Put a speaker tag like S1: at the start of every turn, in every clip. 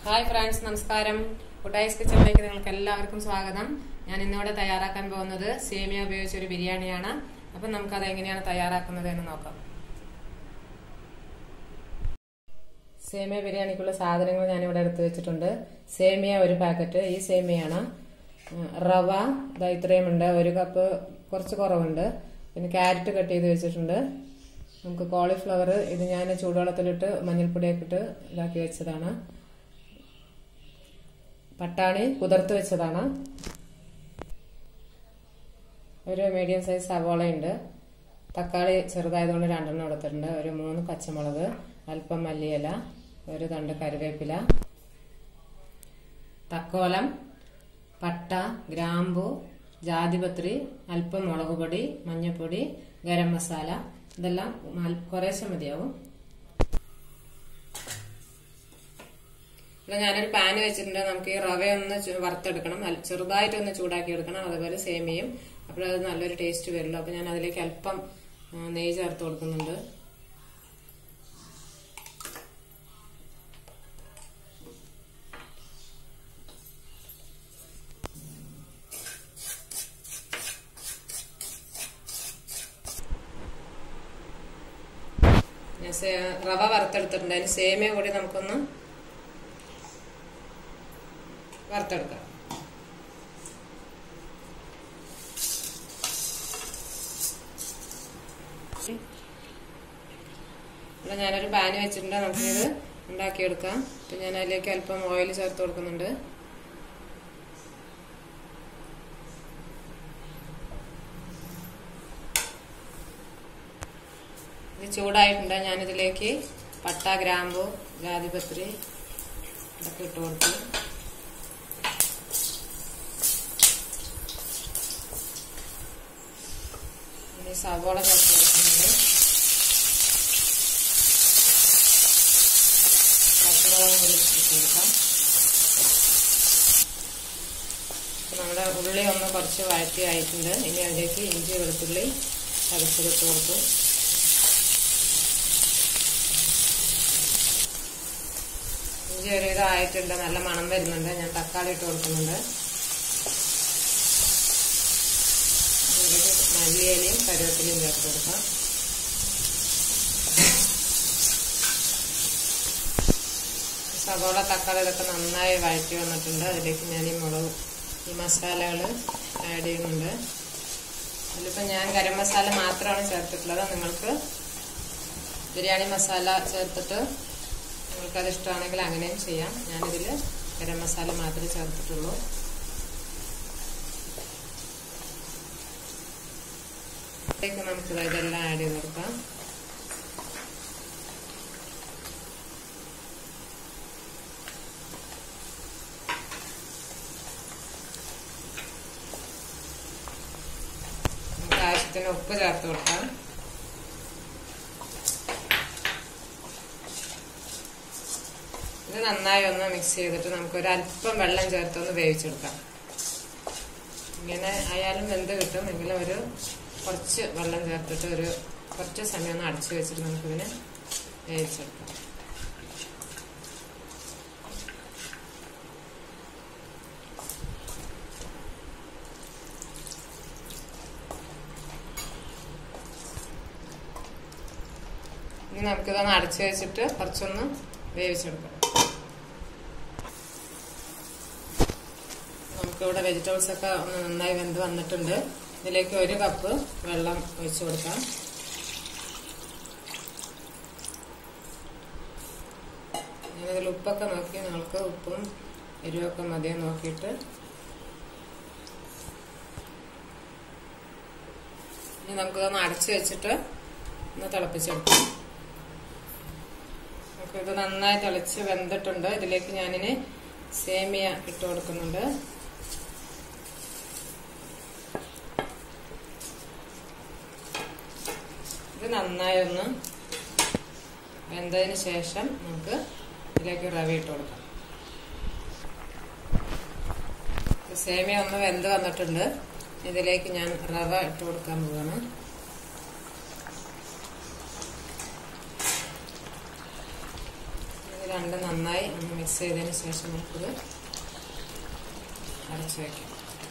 S1: hi friends നമസ്കാരം കുട്ടായിസ് കിച്ചണിലേക്ക് നിങ്ങൾക്ക് എല്ലാവർക്കും സ്വാഗതം ഞാൻ ഇന്നിവിടെ തയ്യാറാക്കാൻ പോകുന്നത് സേമിയ ഉപയോഗിച്ച ഒരു ബിരിയാണിയാണ് അപ്പം നമുക്കത് എങ്ങനെയാണ് തയ്യാറാക്കുന്നത് എന്ന് നോക്കാം സേമിയ ബിരിയാണിക്കുള്ള സാധനങ്ങൾ ഞാനിവിടെ എടുത്തു വെച്ചിട്ടുണ്ട് സേമിയ ഒരു പാക്കറ്റ് ഈ സേമിയാണ് ഉം, റവ ഇതാ ഇത്രയും ഉണ്ട് ഒരു കപ്പ് കുറച്ച് കുറവുണ്ട് പിന്നെ ക്യാരറ്റ് കട്ട് ചെയ്ത് വെച്ചിട്ടുണ്ട് നമുക്ക് കോളിഫ്ലവർ ഇത് ഞാൻ ചൂടുവെള്ളത്തിലിട്ട് മഞ്ഞൾപ്പൊടിയൊക്കെ ഇട്ട് ഇതാക്കി വെച്ചതാണ് പട്ടാണി കുതിർത്ത് വെച്ചതാണ് ഒരു മീഡിയം സൈസ് സവോളയുണ്ട് തക്കാളി ചെറുതായതുകൊണ്ട് രണ്ടെണ്ണം എടുത്തിട്ടുണ്ട് ഒരു മൂന്ന് പച്ചമുളക് അല്പം മല്ലിയില ഒരു തണ്ട് കറിവേപ്പില തക്കോലം പട്ട ഗ്രാമ്പു ജാതിപത്രി അല്പം മുളക് പൊടി മഞ്ഞൾപ്പൊടി ഗരം മസാല ഇതെല്ലാം അൽ- കുറേശ്ശെ മതിയാവും ഇവിടെ ഞാനൊരു പാൻ വെച്ചിട്ടുണ്ട് നമുക്ക് ഈ റവ ഒന്ന് ചു- വറുത്തെടുക്കണം നല്ല- ചെറുതായിട്ട് ഒന്ന് ചൂടാക്കി എടുക്കണം അതുപോലെ സേമിയയും അപ്പോഴത് നല്ലൊരു ടേസ്റ്റ് വരുള്ളൂ അപ്പൊ ഞാൻ അതിലേക്ക് അല്പം ആ, നെയ്യ് ചേർത്ത് കൊടുക്കുന്നുണ്ട് ഞാൻ സേ- റവ വറുത്തെടുത്തിട്ടുണ്ട് അതിന് സേമിയ കൂടി നമുക്കൊന്ന് വറുത്തെടുക്കാം ഇവിടെ ഞാനൊരു പാന് വെച്ചിട്ടുണ്ട് നമുക്കിത് ഉണ്ടാക്കിയെടുക്കാം അപ്പൊ ഞാൻ അതിലേക്ക് അല്പം ഓയിൽ ചേർത്ത് കൊടുക്കുന്നുണ്ട് ഇത് ചൂടായിട്ടുണ്ട് ഞാനിതിലേക്ക് പട്ട ഗ്രാമ്പു ജാതിപത്രി ഇതൊക്കെ ഇട്ട് കൊടുത്തു ഇനി സവോള ചേർത്ത് കൊടുക്കുന്നുണ്ട് പച്ചമുളകും കൂടി ഇട്ട് കൊടുക്കാം ഇപ്പൊ നമ്മുടെ ഉള്ളി ഒന്ന് കുറച്ച് വഴറ്റി ആയിട്ടുണ്ട് ഇനി അതിലേക്ക് ഇഞ്ചി വെളുത്തുള്ളി ചതച്ചെടുത്ത് കൊടുക്കും ഇഞ്ചി ഒരു ഇതായിട്ടുണ്ട് നല്ല മണം വരുന്നുണ്ട് ഞാൻ തക്കാളി ഇട്ട് കൊടുക്കുന്നുണ്ട് ഇതിലേക്ക് മല്ലിയിലയും കരുവേപ്പിലയും ചേർത്ത് കൊടുക്കാം സവോള തക്കാളി ഇതൊക്കെ നന്നായി വഴറ്റി വന്നിട്ടുണ്ട് അതിലേക്ക് ഞാൻ ഈ മുളക് ഈ മസാലകൾ ആഡ് ചെയ്യുന്നുണ്ട് അതിലിപ്പോൾ ഞാൻ ഗരം മസാല മാത്രമാണ് ചേർത്തിട്ടുള്ളത് നിങ്ങൾക്ക് ബിരിയാണി മസാല ചേർത്തിട്ട് നിങ്ങൾക്കത് ഇഷ്ടമാണെങ്കിൽ അങ്ങനെയും ചെയ്യാം ഞാനിതിൽ ഗരം മസാല മാത്രമേ ചേർത്തിട്ടുള്ളൂ ഇതിലേക്ക് നമുക്ക് ഇതെല്ലാം ആഡ് ചെയ്ത് കൊടുക്കാം നമുക്ക് ആവശ്യത്തിന് ഉപ്പ് ചേർത്ത് കൊടുക്കാം ഇത് നന്നായി ഒന്ന് മിക്സ് ചെയ്തിട്ട് നമുക്ക് ഒരു അല്പം വെള്ളം ചേർത്ത് ഒന്ന് വേവിച്ചെടുക്കാം ഇങ്ങനെ ആയാലും വെന്ത് കിട്ടും എങ്കിലും ഒരു കുറച്ച് വെള്ളം ചേർത്തിട്ട് ഒരു കുറച്ച് സമയം ഒന്ന് അടച്ചു വെച്ചിട്ട് നമുക്കിതിനെ വേവിച്ചെടുക്കാം ഇനി നമുക്കിതൊന്ന് അടച്ചു വെച്ചിട്ട് കുറച്ചൊന്ന് വേവിച്ചെടുക്കാം നമുക്കിവിടെ വെജിറ്റബിൾസ് ഒക്കെ ഒന്ന് നന്നായി വെന്ത് വന്നിട്ടുണ്ട് ഇതിലേക്ക് ഒരു കപ്പ് വെള്ളം ഒഴിച്ചു കൊടുക്കാം ഞാനിതിൽ ഉപ്പൊക്കെ നോക്കി നിങ്ങൾക്ക് ഉപ്പും എരിവൊക്കെ മതിയെ നോക്കിയിട്ട് ഇനി നമുക്കിതൊന്ന് അടച്ചു വെച്ചിട്ട് ഒന്ന് തിളപ്പിച്ചെടുക്കാം നമുക്ക് ഇത് നന്നായി തിളച്ച് വെന്തിട്ടുണ്ട് ഇതിലേക്ക് ഞാനിന് സേമിയ ഇട്ട് കൊടുക്കുന്നുണ്ട് ഇത് നന്നായി ഒന്ന് വെന്തതിന് ശേഷം നമുക്ക് ഇതിലേക്ക് റവ ഇട്ട് കൊടുക്കാം സേമിയ ഒന്ന് വെന്ത് വന്നിട്ടുണ്ട് ഇതിലേക്ക് ഞാൻ റവ ഇട്ട് കൊടുക്കാൻ പോവാണ് ഇത് രണ്ടും നന്നായി ഒന്ന് മിക്സ് ചെയ്തതിന് ശേഷം നമുക്കിത് അടച്ചു വയ്ക്കാം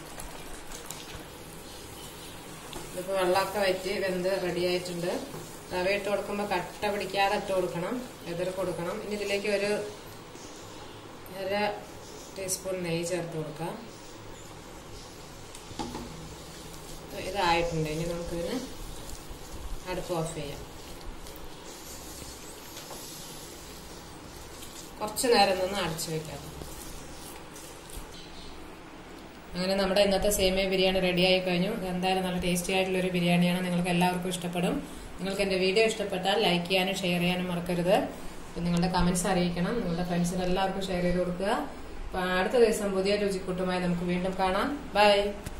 S1: ഇതിപ്പോൾ വെള്ളമൊക്കെ വറ്റി വെന്ത് റെഡിയായിട്ടുണ്ട് റവ ഇട്ട് കൊടുക്കുമ്പോൾ കട്ട പിടിക്കാതെ ഇട്ട് കൊടുക്കണം എതിർ കൊടുക്കണം ഇനി ഇതിലേക്ക് ഒരു അര ടീസ്പൂൺ നെയ്യ് ചേർത്ത് കൊടുക്കാം അപ്പോൾ ഇതായിട്ടുണ്ട് ഇനി നമുക്കിതിന് അടുപ്പ് ഓഫ് ചെയ്യാം കുറച്ച് നേരം നിന്ന് അടച്ചു വെക്കാം അങ്ങനെ നമ്മുടെ ഇന്നത്തെ സേമിയ ബിരിയാണി റെഡിയായി കഴിഞ്ഞു ഇത് എന്തായാലും നല്ല ടേസ്റ്റി ആയിട്ടുള്ള ഒരു ബിരിയാണിയാണ് നിങ്ങൾക്ക് എല്ലാവർക്കും ഇഷ്ടപ്പെടും നിങ്ങൾക്ക് എൻ്റെ വീഡിയോ ഇഷ്ടപ്പെട്ടാൽ ലൈക്ക് ചെയ്യാനും ഷെയർ ചെയ്യാനും മറക്കരുത് പിന്നെ നിങ്ങളുടെ കമന്റ്സ് അറിയിക്കണം നിങ്ങളുടെ ഫ്രണ്ട്സിന് എല്ലാവർക്കും ഷെയർ ചെയ്ത് കൊടുക്കുക അപ്പോൾ അടുത്ത ദിവസം പുതിയ രുചിക്കൂട്ടുമായി നമുക്ക് വീണ്ടും കാണാം ബൈ